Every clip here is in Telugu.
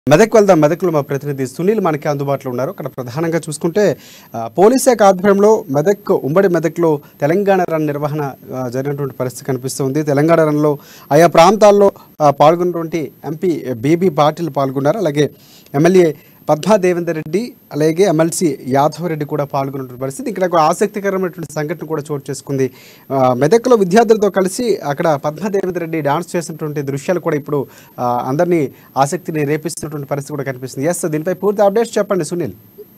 మెదక్ వెళ్దాం మెదక్లో మా ప్రతినిధి సునీల్ మనకి అందుబాటులో ఉన్నారు అక్కడ ప్రధానంగా చూసుకుంటే ఆ, పోలీస్ శాఖ ఆధ్వర్యంలో మెదక్ ఉమ్మడి మెదక్లో తెలంగాణ రన్ నిర్వహణ ఆ, జరిగినటువంటి పరిస్థితి కనిపిస్తుంది తెలంగాణ రన్లో ఆయా ప్రాంతాల్లో ఆ, పాల్గొన్నటువంటి ఎంపీ బీబీ పాటిల్ పాల్గొన్నారు అలాగే ఎమ్మెల్యే పద్మా దేవేందర్ రెడ్డి అలాగే ఎమ్మెల్సీ యాదవ్ రెడ్డి కూడా పాల్గొన్నటువంటి పరిస్థితి ఇక్కడ ఒక ఆసక్తికరమైనటువంటి సంఘటన కూడా చోటు చేసుకుంది ఆ, మెదక్లో విద్యార్థులతో కలిసి అక్కడ పద్మా దేవేందర్ రెడ్డి డాన్స్ చేసినటువంటి దృశ్యాలు కూడా ఇప్పుడు ఆ, అందరినీ ఆసక్తిని రేపిస్తున్నటువంటి పరిస్థితి కూడా కనిపిస్తుంది ఎస్ దీనిపై పూర్తి అప్డేట్స్ చెప్పండి సునీల్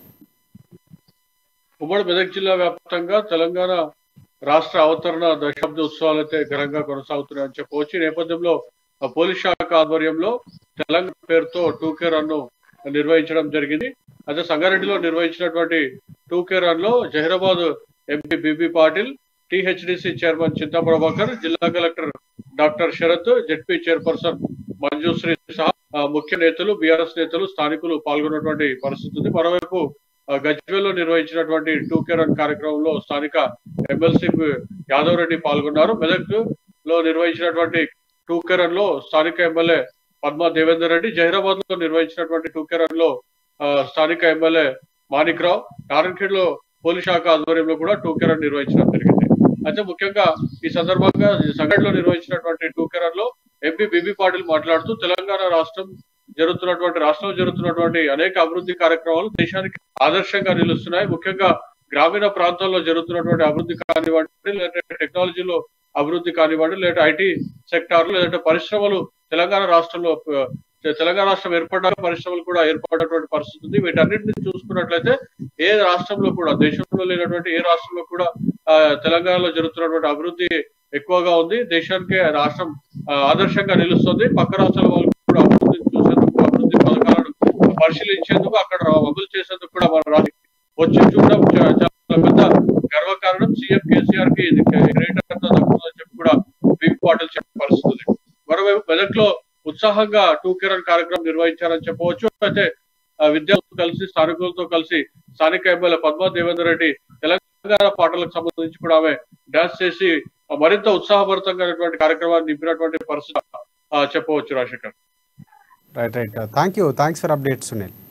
ఉమ్మడి మెదక్ జిల్లా వ్యాప్తంగా తెలంగాణ రాష్ట్ర అవతరణ దశాబ్ద ఉత్సవాలు అయితే ఘనంగా కొనసాగుతున్నాయని చెప్పవచ్చు ఈ నేపథ్యంలో ఆ, పోలీస్ శాఖ ఆధ్వర్యంలో తెలంగాణ పేరుతో టూకే రన్ నిర్వహించడం జరిగింది అయితే సంగారెడ్డిలో నిర్వహించినటువంటి టూకే రన్ లో Zaheerabad MP B B Patil THDC chairman Chinta Prabhakar జిల్లా collector doctor Sharath ZP chairperson Manjushree సహా ఆ, ముఖ్య నేతలు బీఆర్ఎస్ నేతలు స్థానికులు పాల్గొన్నటువంటి పరిస్థితి ఉంది మరోవైపు ఆ, గజ్వేల్లో నిర్వహించినటువంటి టూకే రన్ కార్యక్రమంలో స్థానిక ఎమ్మెల్సీ యాదవ్ రెడ్డి పాల్గొన్నారు మెదక్ లో నిర్వహించినటువంటి టూకే రన్ లో స్థానిక ఎమ్మెల్యే పద్మా దేవేందర్ రెడ్డి జహీరాబాద్ లో నిర్వహించినటువంటి టూకే రన్ లో ఆ, స్థానిక ఎమ్మెల్యే మాణిక్ రావు నారాయణఖేడ్ లో పోలీస్ శాఖ ఆధ్వర్యంలో కూడా టూకే రన్ నిర్వహించడం జరిగింది అయితే ముఖ్యంగా ఈ సందర్భంగా సంఘటనలో నిర్వహించినటువంటి టూకే రన్ లో ఎంపీ బిబి పాటిల్ మాట్లాడుతూ తెలంగాణ రాష్ట్రం జరుగుతున్నటువంటి రాష్ట్రంలో జరుగుతున్నటువంటి అనేక అభివృద్ధి కార్యక్రమాలు దేశానికి ఆదర్శంగా నిలుస్తున్నాయి ముఖ్యంగా గ్రామీణ ప్రాంతాల్లో జరుగుతున్నటువంటి అభివృద్ధి కానివ్వండి లేదంటే టెక్నాలజీలో అభివృద్ధి కానివ్వండి లేదంటే ఐటీ సెక్టార్ లేదంటే పరిశ్రమలు తెలంగాణ రాష్ట్రంలో ఆ, తెలంగాణ రాష్ట్రం ఏర్పడ్డాక పరిశ్రమలు కూడా ఏర్పడినటువంటి పరిస్థితి ఉంది వీటన్నిటిని చూసుకున్నట్లయితే ఏ రాష్ట్రంలో కూడా దేశంలో లేనటువంటి ఏ రాష్ట్రంలో కూడా ఆ, తెలంగాణలో జరుగుతున్నటువంటి అభివృద్ధి ఎక్కువగా ఉంది దేశానికి రాష్ట్రం ఆ, ఆదర్శంగా నిలుస్తుంది పక్క రాష్ట్రాల వాళ్ళు కూడా అభివృద్ధిని చూసేందుకు అభివృద్ధి పథకాలను పరిశీలించేందుకు అక్కడ అమలు చేసేందుకు కూడా మన రాష్ట్రం వచ్చి చూడడం చా- చాలా పెద్ద గర్వకారణం సీఎం కేసీఆర్ కి ఇది గ్రేట్ అంతా దక్కుతుందని చెప్పి కూడా బిగ్ పాటిల్ చెప్పే పరిస్థితి ఉంది. మరోవైపు మెదక్ లో ఉత్సాహంగా టూ కిరణ్ కార్యక్రమం నిర్వహించారని చెప్పవచ్చు అయితే ఆ, విద్యార్థులతో కలిసి స్థానికులతో కలిసి స్థానిక ఎమ్మెల్యే పద్మా దేవేందర్ రెడ్డి తెలంగాణ పాటలకు సంబంధించి కూడా ఆమె డాన్స్ చేసి ఆ, మరింత ఉత్సాహభరితంగా కార్యక్రమాన్ని నింపినటువంటి పరిస్థితి ఆ, చెప్పవచ్చు Rajasekhar right right thank you thanks for update Sunil